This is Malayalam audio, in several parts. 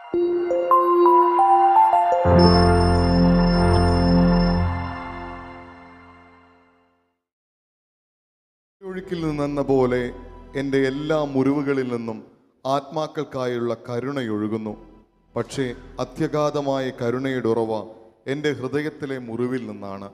ഒഴുക്കിൽ നിന്നെന്ന പോലെ എൻ്റെ എല്ലാ മുറിവുകളിൽ നിന്നും ആത്മാക്കൾക്കായുള്ള കരുണയൊഴുകുന്നു പക്ഷേ അത്യഗാധമായ കരുണയുടെ ഉറവ എൻ്റെ ഹൃദയത്തിലെ മുറിവിൽ നിന്നാണ്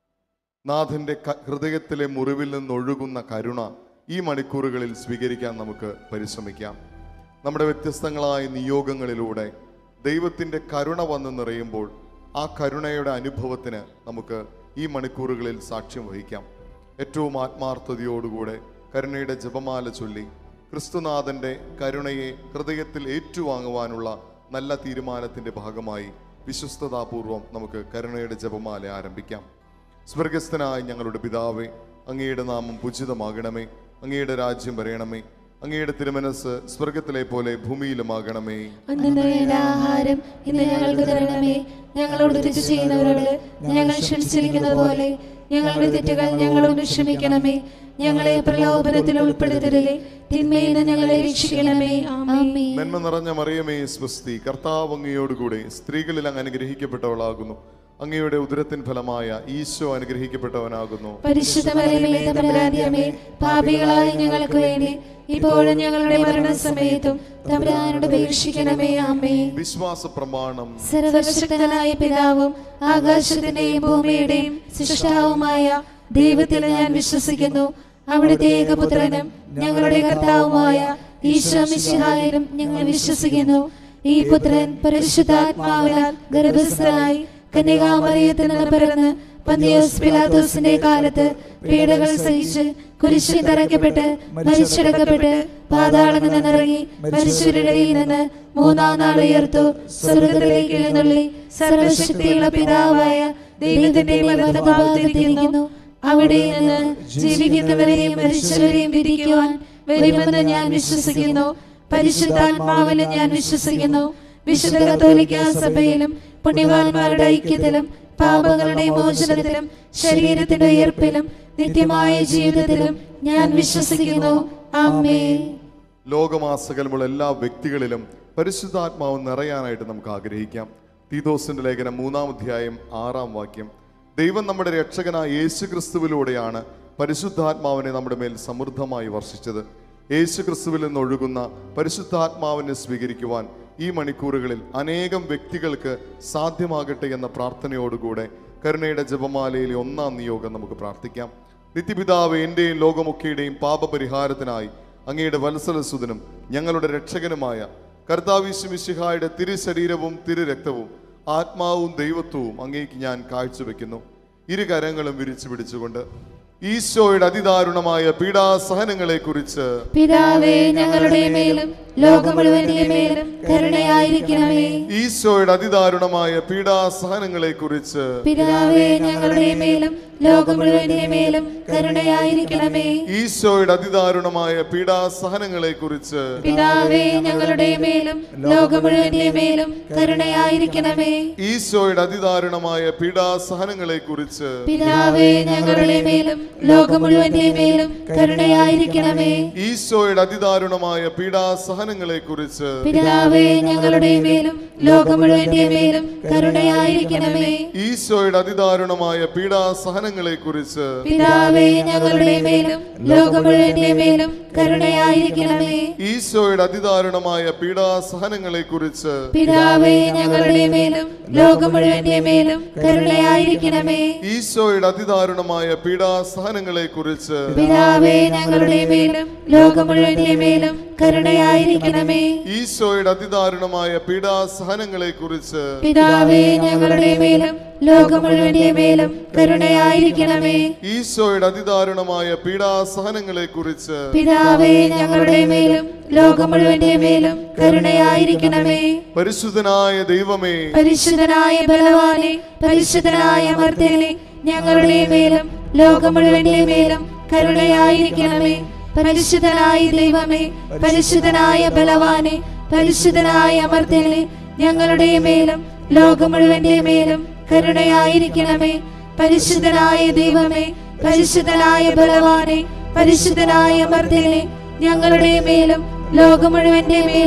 നാഥൻ്റെ ക- ഹൃദയത്തിലെ മുറിവിൽ നിന്നൊഴുകുന്ന കരുണ ഈ മണിക്കൂറുകളിൽ സ്വീകരിക്കാൻ നമുക്ക് പരിശ്രമിക്കാം നമ്മുടെ വ്യത്യസ്തങ്ങളായ നിയോഗങ്ങളിലൂടെ ദൈവത്തിൻ്റെ കരുണ വന്ന് നിറയുമ്പോൾ ആ കരുണയുടെ അനുഭവത്തിന് നമുക്ക് ഈ മണിക്കൂറുകളിൽ സാക്ഷ്യം വഹിക്കാം ഏറ്റവും ആത്മാർത്ഥതയോടുകൂടെ കരുണയുടെ ജപമാല ചൊല്ലി ക്രിസ്തുനാഥൻ്റെ കരുണയെ ഹൃദയത്തിൽ ഏറ്റുവാങ്ങുവാനുള്ള നല്ല തീരുമാനത്തിൻ്റെ ഭാഗമായി വിശ്വസ്തതാപൂർവം നമുക്ക് കരുണയുടെ ജപമാല ആരംഭിക്കാം സ്വർഗസ്ഥനായ ഞങ്ങളുടെ പിതാവേ അങ്ങയുടെ നാമം പൂജിതമാകണമേ അങ്ങയുടെ രാജ്യം വരയണമേ അങ്ങയുടെ തിരുമനസ് സ്വർഗത്തിലെ പോലെ ഭൂമിയിലുമാകണമേ അന്നേര ആഹാരം ഇന്ന് ഞങ്ങൾക്ക് തരണമേ ഞങ്ങളോട് തെറ്റ് ചെയ്യുന്നവരോട് ഞങ്ങൾ ക്ഷമിച്ചിരിക്കുന്നത് പോലെ ഞങ്ങളുടെ തെറ്റുകൾ ഞങ്ങളോട് ക്ഷമിക്കണമേ ഞങ്ങളെ പ്രലോഭനത്തിൽ ഉൾപ്പെടുത്തരുതേ തിന്മയിൽ നിന്ന് ഞങ്ങളെ രക്ഷിക്കണമേ ആമേ നന്മ നിറഞ്ഞ മറിയമേ സ്വസ്തി കർത്താവ് അങ്ങയോടുകൂടെ സ്ത്രീകളിൽ അങ്ങ് അനുഗ്രഹിക്കപ്പെട്ടവളാകുന്നു അങ്ങയുടെ ഉദരത്തിൻ ഫലമായ ഈശോ അനുഗ്രഹിക്കപ്പെട്ടവനാകുന്നു പരിശുദ്ധ മറിയമേ തമ്പുരാന്റിയമേ പാപികളായ ഞങ്ങൾക്ക് വേണ്ടി ഇപ്പോഴും ഞങ്ങളുടെ മരണസമയത്തും തമ്പുരാനോട് അപേക്ഷിക്കണമേ ആമേ വിശ്വാസ പ്രമാണം സർവശക്തനായ പിതാവും ആകാശത്തിന്റെയും ഭൂമിയുടെയും സൃഷ്ടാവുമായ ദൈവത്തിൽ ഞാൻ വിശ്വസിക്കുന്നു അവിടുത്തെ ഏകപുത്രനും ഞങ്ങളുടെ കർത്താവുമായ ഈശോ മിശിഹായിലും ഞങ്ങൾ വിശ്വസിക്കുന്നു ഈ പുത്രൻ പരിശുദ്ധാത്മാവിനാൽ ഗർഭസ്ഥനായി കന്യകാമറിയത്തിൽ നിന്ന് പിറന്ന് പന്തിയോസ് പിലാത്തോസിന്റെ കാലത്ത് പീഡകൾ സഹിച്ച് കുരിശിൽ തറയ്ക്കപ്പെട്ട് മരിച്ചടക്കപ്പെട്ട് പാതാളത്തിൽ നിന്നിറങ്ങി മരിച്ചവരുടെ ഇടയിൽ നിന്ന് മൂന്നാം നാൾ ഉയർത്തു സ്വർഗത്തിലേക്ക് എഴുന്നള്ളി സർവശക്തിയുള്ള പിതാവായ ദൈവത്തിന്റെ വലതുഭാഗത്തിരിക്കുന്നു അവിടെ നിന്ന് ജീവിക്കുന്നവരെയും മരിച്ചവരെയും വിധിക്കുവാൻ വരുമെന്ന് ഞാൻ വിശ്വസിക്കുന്നു പരിശുദ്ധാത്മാവിലും ഞാൻ വിശ്വസിക്കുന്നു വിശുദ്ധ കത്തോലിക്ക സഭയിലും പുണ്യവാന്മാരുടെ ഐക്യത്തിലും പാപങ്ങളുടെ മോചനത്തിലും ശരീരത്തിന്റെ ഉയർപ്പിലും നിത്യമായ ജീവിതത്തിലും ഞാൻ വിശ്വസിക്കുന്നു ആമേ ലോകമാസകലമുള്ള എല്ലാ വ്യക്തികളിലും പരിശുദ്ധാത്മാവ് നിറയാനായിട്ട് നമുക്ക് ആഗ്രഹിക്കാം തീതോസിന്റെ ലേഖനം മൂന്നാം അധ്യായം ആറാം വാക്യം ദൈവം നമ്മുടെ രക്ഷകനായ യേശു ക്രിസ്തുവിലൂടെയാണ് പരിശുദ്ധാത്മാവിനെ നമ്മുടെ മേൽ സമൃദ്ധമായി വർഷിച്ചത് യേശു ക്രിസ്തുവിൽ നിന്നൊഴുകുന്ന പരിശുദ്ധാത്മാവിനെ സ്വീകരിക്കുവാൻ ഈ മണിക്കൂറുകളിൽ അനേകം വ്യക്തികൾക്ക് സാധ്യമാകട്ടെ എന്ന പ്രാർത്ഥനയോടുകൂടെ കരുണയുടെ ജപമാലയിലെ ഒന്നാം നിയോഗം നമുക്ക് പ്രാർത്ഥിക്കാം നിത്യപിതാവ് എൻ്റെയും ലോകമൊക്കെയുടെയും പാപപരിഹാരത്തിനായി അങ്ങയുടെ വത്സലസുതനും ഞങ്ങളുടെ രക്ഷകനുമായ കർത്താവിശ്വമിശിഹായുടെ തിരുശരീരവും തിരുരക്തവും ആത്മാവും ദൈവത്വവും അങ്ങേക്ക് ഞാൻ കാഴ്ചവെക്കുന്നു ഇരു കരങ്ങളും വിരിച്ചു പിടിച്ചുകൊണ്ട് ഈശോയുടെ അതിദാരുണമായ പീഡാസഹനങ്ങളെ കുറിച്ച് പിതാവേ ഞങ്ങളുടെ മേലും ലോകം മുഴുവന്റെ മേലും കരുണയായിരിക്കണമേ ഈശോയുടെ അതിദാരുണമായ പീഡാസഹനങ്ങളെ കുറിച്ച് പിതാവേ ഞങ്ങളുടെ മേലും ലോകം മുഴുവന്റെ മേലും കരുണയായിരിക്കണമേ ഈശോയുടെ അതിദാരുണമായ പീഡാസഹനങ്ങളെ കുറിച്ച് പിതാവേ ഞങ്ങളുടെ മേലും ലോകം മുഴുവന്റെ മേലും കരുണയായിരിക്കണമേ ഈശോയുടെ അതിദാരുണമായ പീഡാസഹനങ്ങളെ കുറിച്ച് പിതാവേ ഞങ്ങളുടെ മേലും ലോകം മുഴുവന്റെ മേലും കരുണയായിരിക്കണമേ ഈശോയുടെ അതിദാരുണമായ പീഡാസഹനങ്ങളെ കുറിച്ച് പിതാവേ ഞങ്ങളുടെ മേലും ലോകം മുഴുവന്റെ മേലും കരുണയായിരിക്കണമേ ഈശോയുടെ അതിദാരുണമായ പീഡാസഹനങ്ങളെ കുറിച്ച് പിതാവേ ഞങ്ങളുടെ മേലും ലോകം മുഴുവന്റെ മേലും കരുണയായിരിക്കണമേ ഈശോയുടെ അതിദാരുണമായ പീഡാസഹനങ്ങളെ കുറിച്ച് പിതാവേ ഞങ്ങളുടെ മേലും ലോകം മുഴുവന്റെ മേലും കരുണയായിരിക്കണമേ ഈശോയുടെ അതിദാരുണമായ പീഡാസഹനങ്ങളെ കുറിച്ച് പിതാവേ ഞങ്ങളുടെ മേലും ലോകം മുഴുവന്റെ മേലും കരുണയായിരിക്കണമേ ഈശോയുടെ അതിദാരുണമായ പീഡാസഹനങ്ങളെ കുറിച്ച് പിതാവേ ഞങ്ങളുടെ മേലും ലോകം മുഴുവന്റെ മേലും കരുണയായിരിക്കണമേ ഈശോയുടെ അതിദാരുണമായ പീഡാസഹനങ്ങളെ കുറിച്ച് പിതാവേ ഞങ്ങളുടെ മേലും ലോകം മുഴുവന്റെ മേലും കരുണയായിരിക്കണമേ പരിശുദ്ധനായ ദൈവമേ പരിശുദ്ധനായ ബലവാനെ പരിശുദ്ധനായ മർദ്ദനെ ഞങ്ങളുടെ മേലും ലോകം മുഴുവന്റെ മേലും കരുണയായിരിക്കണമേ പരിശുദ്ധനായ ദൈവമേ പരിശുദ്ധനായ ബലവാനെ പരിശുദ്ധനായ അമർത്തനെ ഞങ്ങളുടെ മേലും ലോകം മുഴുവന്റെ മേലും കരുണയായിരിക്കണമേ പരിശുദ്ധനായ ദൈവമേ പരിശുദ്ധനായ ബലവാനെ പരിശുദ്ധനായ അമർത്തനെ ഞങ്ങളുടെ മേലും ലോകം മുഴുവന്റെ മേലും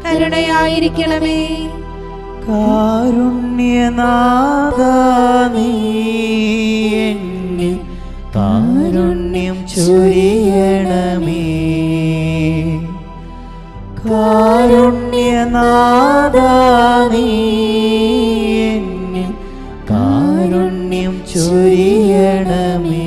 കരുണയായിരിക്കണമേ കാരുണ്യനാഥ നീ എന്നിൽ കാരുണ്യം ചൊരിയണമേ കാരുണ്യനാഥ നീ എന്നിൽ കാരുണ്യം ചൊരിയണമേ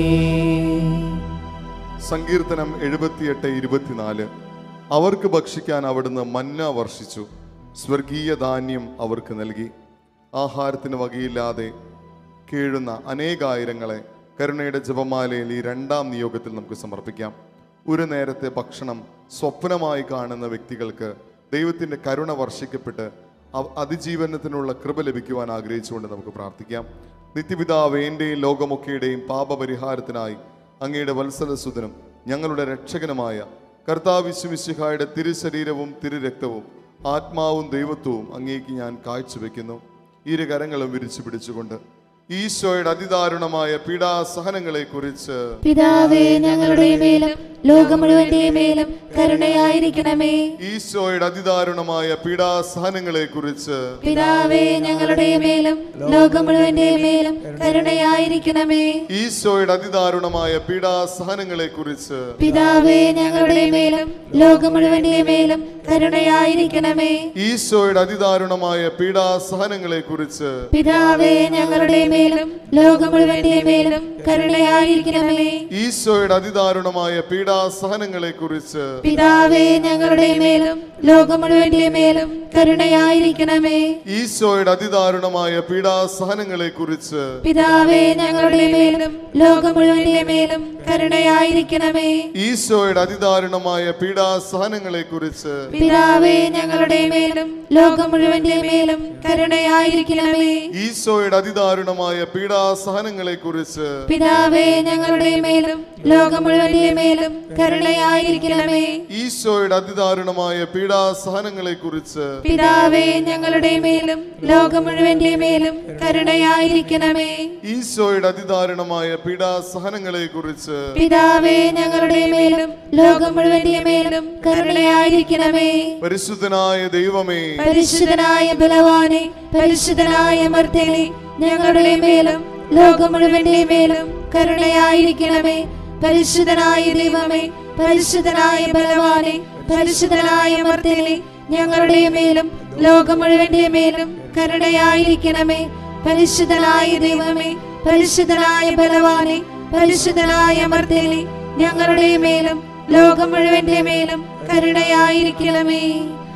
സങ്കീർത്തനം എഴുപത്തിയെട്ട് ഇരുപത്തിനാല് അവർക്ക് ഭക്ഷിക്കാൻ അവിടുന്ന് മന്ന വർഷിച്ചു സ്വർഗീയ ധാന്യം അവർക്ക് നൽകി ആഹാരത്തിന് വകയില്ലാതെ കീഴുന്ന അനേകായിരങ്ങളെ കരുണയുടെ ജപമാലയിൽ ഈ രണ്ടാം നിയോഗത്തിൽ നമുക്ക് സമർപ്പിക്കാം ഒരു നേരത്തെ ഭക്ഷണം സ്വപ്നമായി കാണുന്ന വ്യക്തികൾക്ക് ദൈവത്തിൻ്റെ കരുണ വർഷിക്കപ്പെട്ട് അവ- അതിജീവനത്തിനുള്ള കൃപ ലഭിക്കുവാൻ ആഗ്രഹിച്ചുകൊണ്ട് നമുക്ക് പ്രാർത്ഥിക്കാം നിത്യപിതാവ് എൻ്റെയും ലോകമൊക്കെയുടെയും പാപപരിഹാരത്തിനായി അങ്ങയുടെ വത്സലസുതനും ഞങ്ങളുടെ രക്ഷകനുമായ കർത്താവിശ്വമിശിഹായുടെ തിരുശരീരവും തിരുരക്തവും ആത്മാവും ദൈവത്വവും അങ്ങേക്ക് ഞാൻ കാഴ്ചവെക്കുന്നു ഇരു കരങ്ങളും വിരിച്ചു പിടിച്ചുകൊണ്ട് ഈശോയുടെ അതിദാരുണമായ പീഡാസഹനങ്ങളെ കുറിച്ച് പിതാവേ ഞങ്ങളുടെ മേലും ലോകം മുഴുവന്റെ മേലും കരുണയായിരിക്കണമേ ഈശോയുടെ അതിദാരുണമായ പീഡാസഹനങ്ങളെ കുറിച്ച് പിതാവേ ഞങ്ങളുടെ മേലും ലോകം മുഴുവന്റെ മേലും കരുണയായിരിക്കണമേ ഈശോയുടെ അതിദാരുണമായ പീഡാസഹനങ്ങളെ കുറിച്ച് പിതാവേ ഞങ്ങളുടെ മേലും ലോകം മുഴുവന്റെ മേലും കരുണയായിരിക്കണമേ ഈശോയുടെ അതിദാരുണമായ പീഡാസഹനങ്ങളെ കുറിച്ച് പിതാവേ ഞങ്ങളുടെ മേലും ലോകം മുഴുവന്റെ മേലും കരുണയായിരിക്കണമേ ഈശോയുടെ അതിദാരുണമായ പീഡാസഹനങ്ങളെ കുറിച്ച് പിതാവേ ഞങ്ങളുടെ മേലും ലോകം മുഴുവന്റെ മേലും കരുണയായിരിക്കണമേ ഈശോയുടെ അതിദാരുണമായ പീഡാസഹനങ്ങളെ കുറിച്ച് പിതാവേ ഞങ്ങളുടെ മേലും ലോകം മുഴുവന്റെ മേലും കരുണയായിരിക്കണമേ ഈശോയുടെ അതിദാരുണമായ പീഡാസഹനങ്ങളെ കുറിച്ച് പിതാവേ ഞങ്ങളുടെ മേലും ലോകം മുഴുവന്റെ മേലും കരുണയായിരിക്കണമേ ഈശോയുടെ അതിദാരുണമായ പീഡാസഹനങ്ങളെ കുറിച്ച് പിതാവേ ഞങ്ങളുടെ മേലും ലോകം മുഴുവന്റെ മേലും കരുണയായിരിക്കണമേ ഈശോയുടെ അതിദാരുണമായ പീഡാസഹനങ്ങളെ കുറിച്ച് പിതാവേ ഞങ്ങളുടെ മേലും ലോകം മുഴുവന്റെ മേലും കരുണയായിരിക്കണമേ ഈശോയുടെ അതിദാരുണമായ പീഡാസഹനങ്ങളെ കുറിച്ച് പിതാവേ ഞങ്ങളുടെ മേലും ലോകം മുഴുവന്റെ മേലും കരുണയായിരിക്കണമേ പരിശുദ്ധനായ ദൈവമേ പരിശുദ്ധനായ ബലവാനെ പരിശുദ്ധനായ മർദ്ദനെ ഞങ്ങളുടെ മേലും ലോകം മുഴുവന്റെ മേലും കരുണയായിരിക്കണമേ പരിശുദ്ധനായ ദൈവമേ പരിശുദ്ധനായ ബലവാനെ പരിശുദ്ധനായ മർദ്ദനെ ഞങ്ങളുടെ മേലും ലോകം മുഴുവന്റെ മേലും കരുണയായിരിക്കണമേ പരിശുദ്ധനായ ദൈവമേ പരിശുദ്ധനായ ബലവാനെ പരിശുദ്ധനായ മർദ്ദനെ ഞങ്ങളുടെ മേലും ലോകം മുഴുവന്റെ മേലും കരുണയായിരിക്കണമേ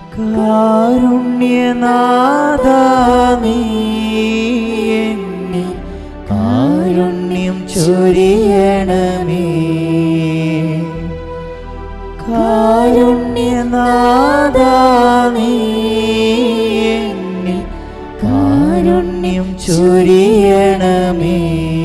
കാരുണ്യനാഥ നീ എന്നിൽ കാരുണ്യം ചൊരിയണമേ കാരുണ്യനാഥ നീ എന്നിൽ കാരുണ്യം ചൊരിയണമേ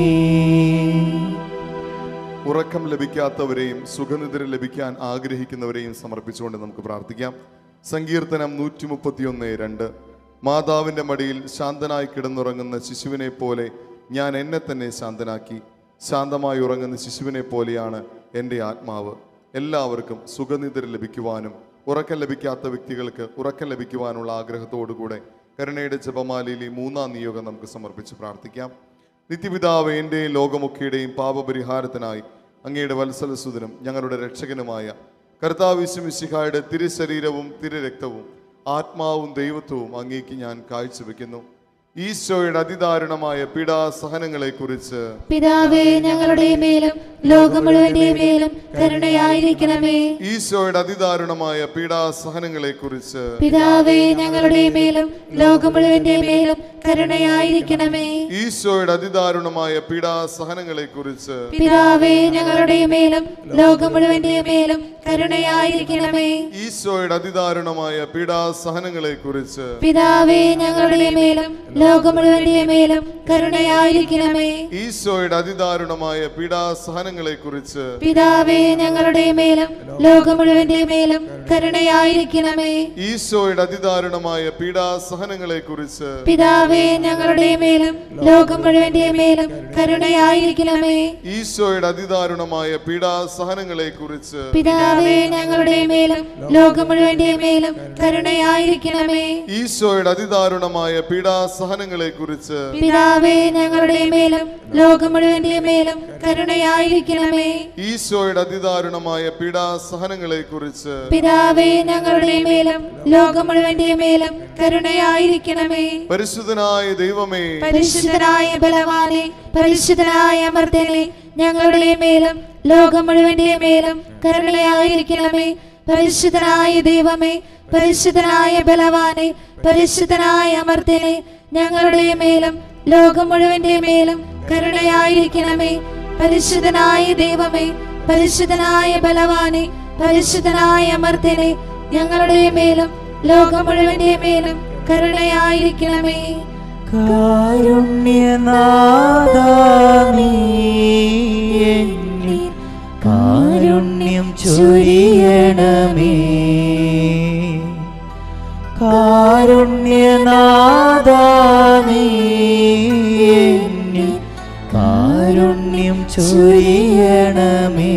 ഉറക്കം ലഭിക്കാത്തവരെയും സുഖനിദ്ര ലഭിക്കാൻ ആഗ്രഹിക്കുന്നവരെയും സമർപ്പിച്ചുകൊണ്ട് നമുക്ക് പ്രാർത്ഥിക്കാം സങ്കീർത്തനം നൂറ്റി മുപ്പത്തിയൊന്ന് രണ്ട് മാതാവിൻ്റെ മടിയിൽ ശാന്തനായി കിടന്നുറങ്ങുന്ന ശിശുവിനെ പോലെ ഞാൻ എന്നെ തന്നെ ശാന്തനാക്കി ശാന്തമായി ഉറങ്ങുന്ന ശിശുവിനെ പോലെയാണ് എൻ്റെ ആത്മാവ് എല്ലാവർക്കും സുഖനിദ്ര ലഭിക്കുവാനും ഉറക്കം ലഭിക്കാത്ത വ്യക്തികൾക്ക് ഉറക്കം ലഭിക്കുവാനുള്ള ആഗ്രഹത്തോടുകൂടെ കരുണയുടെ ജപമാലയിൽ ഈ മൂന്നാം നിയോഗം നമുക്ക് സമർപ്പിച്ച് പ്രാർത്ഥിക്കാം നിത്യപിതാവ് എൻ്റെയും ലോകമൊക്കെയുടെയും പാപപരിഹാരത്തിനായി അങ്ങയുടെ വത്സലസുതനും ഞങ്ങളുടെ രക്ഷകനുമായ കർത്താവിശ്വമിശിഹായുടെ തിരുശരീരവും തിരുരക്തവും ആത്മാവും ദൈവത്വവും അങ്ങേക്ക് ഞാൻ കാഴ്ചവെക്കുന്നു ഈശോയുടെ അതിദാരുണമായ പീഡാസഹനങ്ങളെ കുറിച്ച് പിതാവേ ഞങ്ങളുടെ മേലും ലോകം മുഴുവന്റെ മേലും കരുണയായിരിക്കണമേ ഈശോയുടെ അതിദാരുണമായ പീഡാസഹനങ്ങളെ കുറിച്ച് പിതാവേ ഞങ്ങളുടെ മേലും ലോകം മുഴുവന്റെ മേലും കരുണയായിരിക്കണമേ ഈശോയുടെ അതിദാരുണമായ പീഡാസഹനങ്ങളെ കുറിച്ച് പിതാവേ ഞങ്ങളുടെ മേലും ലോകം മുഴുവന്റെ മേലും കരുണയായിരിക്കണമേ ഈശോയുടെ അതിദാരുണമായ പീഡാസഹനങ്ങളെ കുറിച്ച് പിതാവേ ഞങ്ങളുടെ മേലും ലോകം മുഴുവന്റെ മേലും കരുണയായിരിക്കണമേ ഈശോയുടെ അതിദാരുണമായ പീഡാസഹനങ്ങളെ കുറിച്ച് പിതാവേ ഞങ്ങളുടെ മേലും ലോകം മുഴുവന്റെ മേലും കരുണയായിരിക്കണമേ ഈശോയുടെ അതിദാരുണമായ പീഡാസഹനങ്ങളെ കുറിച്ച് പിതാവേ ഞങ്ങളുടെ മേലും ലോകം മുഴുവന്റെ മേലും കരുണയായിരിക്കണമേ ഈശോയുടെ അതിദാരുണമായ പീഡാസഹനങ്ങളെ കുറിച്ച് പിതാവേ ഞങ്ങളുടെ മേലും ലോകം മുഴുവന്റെ മേലും കരുണയായിരിക്കണമേ ഈശോയുടെ അതിദാരുണമായ പീഡാസഹനങ്ങളെ കുറിച്ച് പിതാവേ ഞങ്ങളുടെ മേലും ലോകം മുഴുവന്റെ മേലും കരുണയായിരിക്കണമേ ഈശോയുടെ അതിദാരുണമായ പീഡാസഹനങ്ങളെ കുറിച്ച് പിതാവേ ഞങ്ങളുടെ മേലും ലോകം മുഴുവന്റെ മേലും കരുണയായിരിക്കണമേ പരിശുദ്ധനായ ദൈവമേ പരിശുദ്ധനായ ബലവാനെ പരിശുദ്ധനായ അമർത്തനെ ഞങ്ങളുടെ മേലും ലോകം മുഴുവന്റെ മേലും കരുണയായിരിക്കണമേ പരിശുദ്ധനായ ദൈവമേ പരിശുദ്ധനായ ബലവാനെ പരിശുദ്ധനായ അമർത്തനെ ഞങ്ങളുടെ മേലും ലോകം മുഴുവന്റെ മേലും കരുണയായിരിക്കണമേ പരിശുദ്ധനായ ദൈവമേ പരിശുദ്ധനായ ബലവാനെ പരിശുദ്ധനായ അമർത്തനെ ഞങ്ങളുടെ മേലും ലോകം മുഴുവന്റെ മേലും കരുണയായിരിക്കണമേ കാരുണ്യനാഥാ നീ എന്നിൽ കാരുണ്യം ചൊരിയണമേ കാരുണ്യനാഥാ നീ എന്നിൽ കാരുണ്യം ചൊരിയണമേ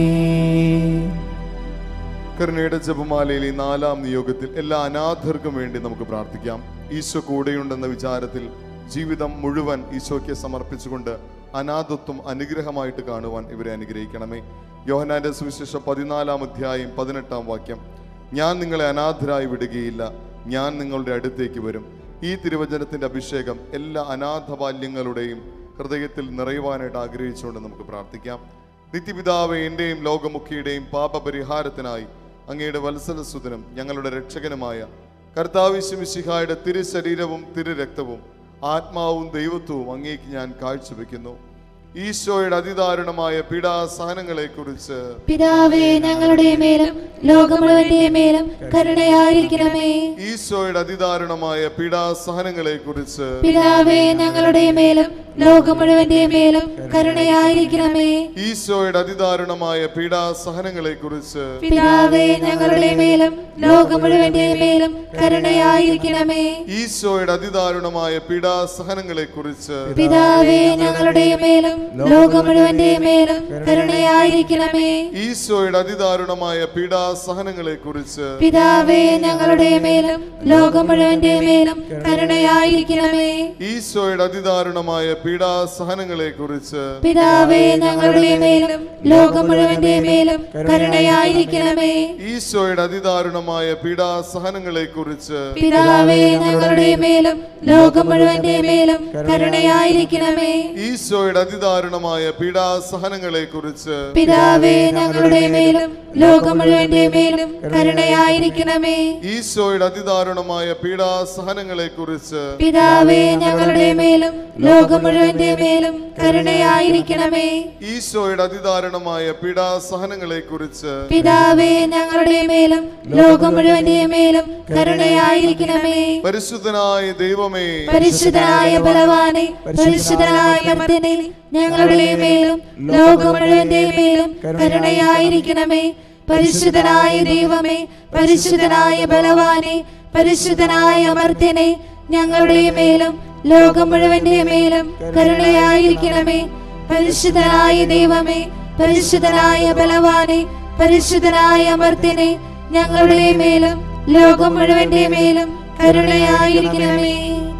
കരുണയുടെ ജപമാലയിൽ ഈ നാലാം നിയോഗത്തിൽ എല്ലാ അനാഥർക്കും വേണ്ടി നമുക്ക് പ്രാർത്ഥിക്കാം ഈശോ കൂടെയുണ്ടെന്ന വിചാരത്തിൽ ജീവിതം മുഴുവൻ ഈശോയ്ക്ക് സമർപ്പിച്ചുകൊണ്ട് അനാഥത്വം അനുഗ്രഹമായിട്ട് കാണുവാൻ ഇവരെ അനുഗ്രഹിക്കണമേ യോഹനാന്റെ സുവിശേഷം പതിനാലാം അധ്യായം പതിനെട്ടാം വാക്യം ഞാൻ നിങ്ങളെ അനാഥരായി വിടുകയില്ല ഞാൻ നിങ്ങളുടെ അടുത്തേക്ക് വരും ഈ തിരുവചനത്തിന്റെ അഭിഷേകം എല്ലാ അനാഥ ബാല്യങ്ങളുടെയും ഹൃദയത്തിൽ നിറയുവാനായിട്ട് ആഗ്രഹിച്ചുകൊണ്ട് നമുക്ക് പ്രാർത്ഥിക്കാം നിത്യപിതാവ് എന്റെയും ലോകമുഖിയുടെയും പാപപരിഹാരത്തിനായി അങ്ങയുടെ വത്സലസുതനും ഞങ്ങളുടെ രക്ഷകനുമായ കർത്താവിശ്വമിശിഹായുടെ തിരുശരീരവും തിരുരക്തവും ആത്മാവും ദൈവത്വവും അങ്ങേക്ക് ഞാൻ കാഴ്ചവെക്കുന്നു ഈശോയുടെ അതിദാരുണമായ പീഡാസഹനങ്ങളെ കുറിച്ച് പിതാവേ ഞങ്ങളുടെ മേലും ലോകം മുഴുവന്റെ മേലും കരുണയായിരിക്കണമേ ഈശോയുടെ അതിദാരുണമായ പീഡാസഹനങ്ങളെ കുറിച്ച് പിതാവേ ഞങ്ങളുടെ മേലും ലോകം മുഴുവന്റെ മേലും കരുണയായിരിക്കണമേ ഈശോയുടെ അതിദാരുണമായ പീഡാസഹനങ്ങളെ കുറിച്ച് പിതാവേ ഞങ്ങളുടെ മേലും ലോകം മുഴുവന്റെ മേലും കരുണയായിരിക്കണമേ ഈശോയുടെ അതിദാരുണമായ പീഡാസഹനങ്ങളെ കുറിച്ച് പിതാവേ ഞങ്ങളുടെ മേലും ലോകം മുഴുവന്റെ മേലും കരുണയായിരിക്കണമേ ഈശോയുടെ അതിദാരുണമായ പീഡാസഹനങ്ങളെ കുറിച്ച് പിതാവേ ഞങ്ങളുടെ മേലും ലോകം മുഴുവന്റെ മേലും കരുണയായിരിക്കണമേ ഈശോയുടെ അതിദാരുണമായ പീഡാസഹനങ്ങളെ കുറിച്ച് പിതാവേ ഞങ്ങളുടെ മേലും ലോകം മുഴുവന്റെ മേലും കരുണയായിരിക്കണമേ ഈശോയുടെ അതിദാരുണമായ പീഡാസഹനങ്ങളെ കുറിച്ച് പിതാവേ ഞങ്ങളുടെ മേലും ലോകം മുഴുവന്റെ മേലും കരുണയായിരിക്കണമേ ഈശോയുടെ അതിദാരുണമായ പീഡാസഹനങ്ങളെ കുറിച്ച് പിതാവേ ഞങ്ങളുടെ മേലും ലോകം മുഴുവന്റെ മേലും കരുണയായിരിക്കണമേ ഈശോയുടെ അതിദാരുണമായ പീഡാസഹനങ്ങളെ കുറിച്ച് പിതാവേ ഞങ്ങളുടെ മേലും ലോകം മുഴുവന്റെ മേലും കരുണയായിരിക്കണമേ ഈശോയുടെ അതിദാരുണമായ പീഡാസഹനങ്ങളെ കുറിച്ച് പിതാവേ ഞങ്ങളുടെ മേലും ലോകം മുഴുവന്റെ മേലും കരുണയായിരിക്കണമേ പരിശുദ്ധനായ ദൈവമേ പരിശുദ്ധനായ ബലവാനെ പരിശുദ്ധനായ മർദ്ദനെ ഞങ്ങളുടെ മേലും ലോകം മുഴുവന്റെ മേലും കരുണയായിരിക്കണമേ പരിശുദ്ധനായ ദൈവമേ പരിശുദ്ധനായ ബലവാനെ പരിശുദ്ധനായ അമർത്യനെ ഞങ്ങളുടെ മേലും ലോകം മുഴുവന്റെ മേലും കരുണയായിരിക്കണമേ പരിശുദ്ധനായ ദൈവമേ പരിശുദ്ധനായ ബലവാനെ പരിശുദ്ധനായ അമർത്യനെ ഞങ്ങളുടെ മേലും ലോകം മുഴുവന്റെ മേലും കരുണയായിരിക്കണമേ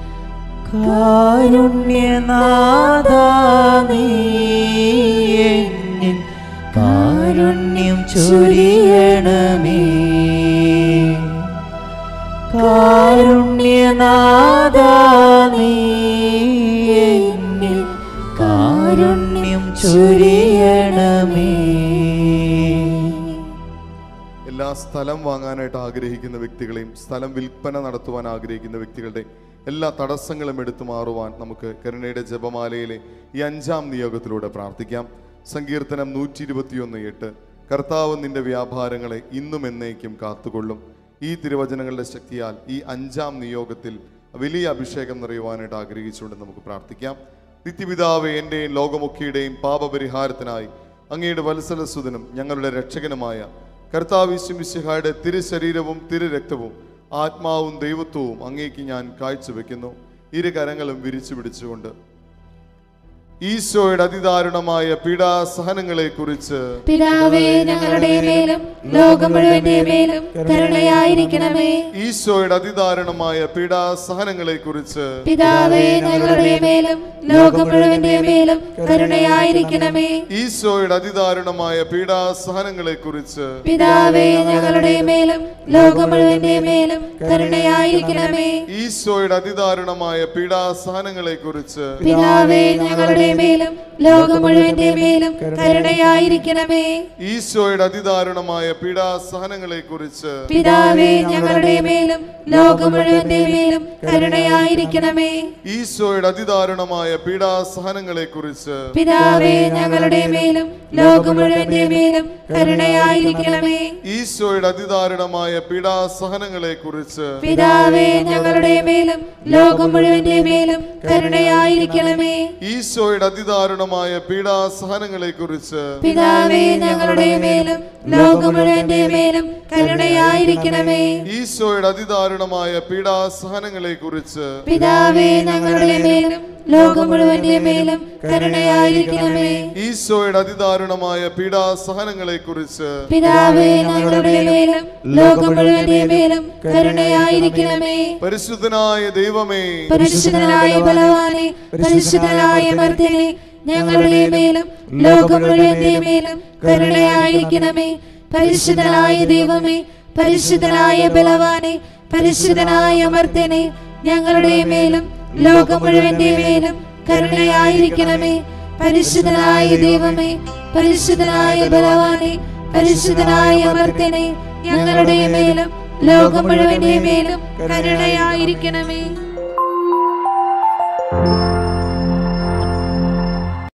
കാരുണ്യനാഥാ നീ എന്നിൽ കാരുണ്യം ചൊരിയണമേ കാരുണ്യനാഥാ നീ എന്നിൽ കാരുണ്യം ചൊരിയണമേ എല്ലാ സ്ഥലം വാങ്ങാനായിട്ട് ആഗ്രഹിക്കുന്ന വ്യക്തികളെയും സ്ഥലം വിൽപ്പന നടത്തുവാൻ ആഗ്രഹിക്കുന്ന വ്യക്തികളുടെ എല്ലാ തടസ്സങ്ങളും എടുത്തു മാറുവാൻ നമുക്ക് കരുണയുടെ ജപമാലയിലെ ഈ അഞ്ചാം നിയോഗത്തിലൂടെ പ്രാർത്ഥിക്കാം സങ്കീർത്തനം നൂറ്റി ഇരുപത്തിയൊന്ന് എട്ട് കർത്താവ് നിന്റെ വ്യാപാരങ്ങളെ ഇന്നും എന്നേക്കും കാത്തുകൊള്ളും ഈ തിരുവചനങ്ങളുടെ ശക്തിയാൽ ഈ അഞ്ചാം നിയോഗത്തിൽ വലിയ അഭിഷേകം നിറയുവാനായിട്ട് ആഗ്രഹിച്ചുകൊണ്ട് നമുക്ക് പ്രാർത്ഥിക്കാം നിത്യപിതാവെ എൻ്റെയും ലോകമൊക്കെയുടെയും പാപപരിഹാരത്തിനായി അങ്ങയുടെ വത്സലസുതനും ഞങ്ങളുടെ രക്ഷകനുമായ കർത്താവിശ്വമിശിഹായുടെ തിരുശരീരവും തിരുരക്തവും ആത്മാവും ദൈവത്വവും അങ്ങേക്ക് ഞാൻ കാഴ്ചവെക്കുന്നു ഇരു കരങ്ങളും വിരിച്ചു പിടിച്ചുകൊണ്ട് ഈശോയുടെ അതിദാരുണമായ പീഡാസഹനങ്ങളെ കുറിച്ച് പിതാവേ ഞങ്ങളുടെ മേലും ലോകം മുഴുവന്റെ മേലും കരുണയായിരിക്കണമേ ഈശോയുടെ അതിദാരുണമായ പീഡാസഹനങ്ങളെ കുറിച്ച് പിതാവേ ഞങ്ങളുടെ മേലും ലോകം മുഴുവന്റെ മേലും കരുണയായിരിക്കണമേ ഈശോയുടെ അതിദാരുണമായ പീഡാസഹനങ്ങളെ കുറിച്ച് പിതാവേ ഞങ്ങളുടെ മേലും ലോകം മുഴുവന്റെ മേലും കരുണയായിരിക്കണമേ ഈശോയുടെ അതിദാരുണമായ പീഡാസഹനങ്ങളെ കുറിച്ച് പിതാവേ ഞങ്ങളുടെ മേലും ലോകം മുഴുവന്റെ മേലും കരുണയായിരിക്കണമേ ഈശോയുടെ അതിദാരുണമായ പീഡാസഹനങ്ങളെ കുറിച്ച് പിതാവേ ഞങ്ങളുടെ മേലും ലോകം മുഴുവന്റെ മേലും കരുണയായിരിക്കണമേ ഈശോയുടെ അതിദാരുണമായ പീഡാസഹനങ്ങളെ കുറിച്ച് പിതാവേ ഞങ്ങളുടെ മേലും ലോകം മുഴുവന്റെ മേലും കരുണയായിരിക്കണമേ ഈശോയുടെ അതിദാരുണമായ പീഡാസഹനങ്ങളെ കുറിച്ച് പിതാവേ ഞങ്ങളുടെ മേലും ലോകം മുഴുവന്റെ മേലും കരുണയായിരിക്കണമേ ഈശോയുടെ അതിദാരുണമായ പീഡാസഹനങ്ങളെ കുറിച്ച് പിതാവേ ഞങ്ങളുടെ മേലും ലോകം മുഴുവന്റെ മേലും കരുണയായിരിക്കണമേ ഈശോയുടെ അതിദാരുണമായ പീഡാസഹനങ്ങളെ കുറിച്ച് പിതാവേ ഞങ്ങളുടെ മേലും ലോകം മുഴുവന്റെ മേലും കരുണയായിരിക്കണമേ ഈശോയുടെ അതിദാരുണമായ പീഡാസഹനങ്ങളെ കുറിച്ച് പിതാവേ ഞങ്ങളുടെ മേലും ലോകം മുഴുവന്റെ മേലും കരുണയായിരിക്കണമേ പരിശുദ്ധനായ ദൈവമേ പരിശുദ്ധനായ ബലവാനെ പരിശുദ്ധനായ മർദ്ദനെ ഞങ്ങളുടെ മേലും ലോകം മുഴുവന്റെ മേലും കരുണയായിരിക്കണമേ പരിശുദ്ധനായ ദൈവമേ പരിശുദ്ധനായ ബലവാനെ പരിശുദ്ധനായ മർദ്ദനെ ഞങ്ങളുടെ മേലും ലോകം മുഴുവന്റെ മേലും കരുണയായിരിക്കണമേ പരിശുദ്ധനായ ദൈവമേ പരിശുദ്ധനായ ബലവാനെ പരിശുദ്ധനായ മർദ്ദനെ ഞങ്ങളുടെ മേലും ലോകം മുഴുവന്റെ മേലും കരുണയായിരിക്കണമേ